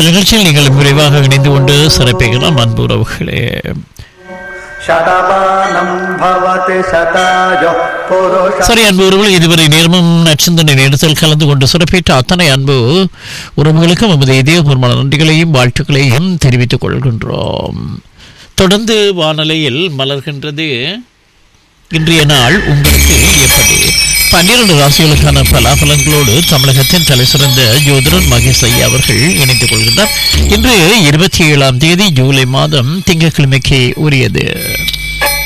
நிகழ்ச்சியில் நீங்கள் விரைவாக இணைந்து கொண்டு சிறப்பிக்கலாம் அன்பு உறவுகளே शतमानं भवति शताय पुरुष சரி அன்பு உறவுகள் இதுவரை நேரமும் நட்சத்திர நேரத்தில் கலந்து கொண்டு சிறப்பித்த அத்தனை அன்பு உறவுகளுக்கும் நமது இதயபூர்வமான நன்றிகளையும் வாழ்த்துக்களையும் தெரிவித்துக் கொள்கின்றோம் தொடர்ந்து வானொலியில் மலர்கின்றது இன்றைய நாள் உங்களுக்கு எப்படி பன்னிரண்டு ராசிகளுக்கான பலாபலங்களோடு தமிழகத்தின் தலைசிறந்த ஜோதிடர் மகேஷ் ஐயா அவர்கள் இணைத்துக் கொள்கின்றார் இன்று இருபத்தி ஏழாம் தேதி ஜூலை மாதம் திங்கட்கிழமைக்கு உரியது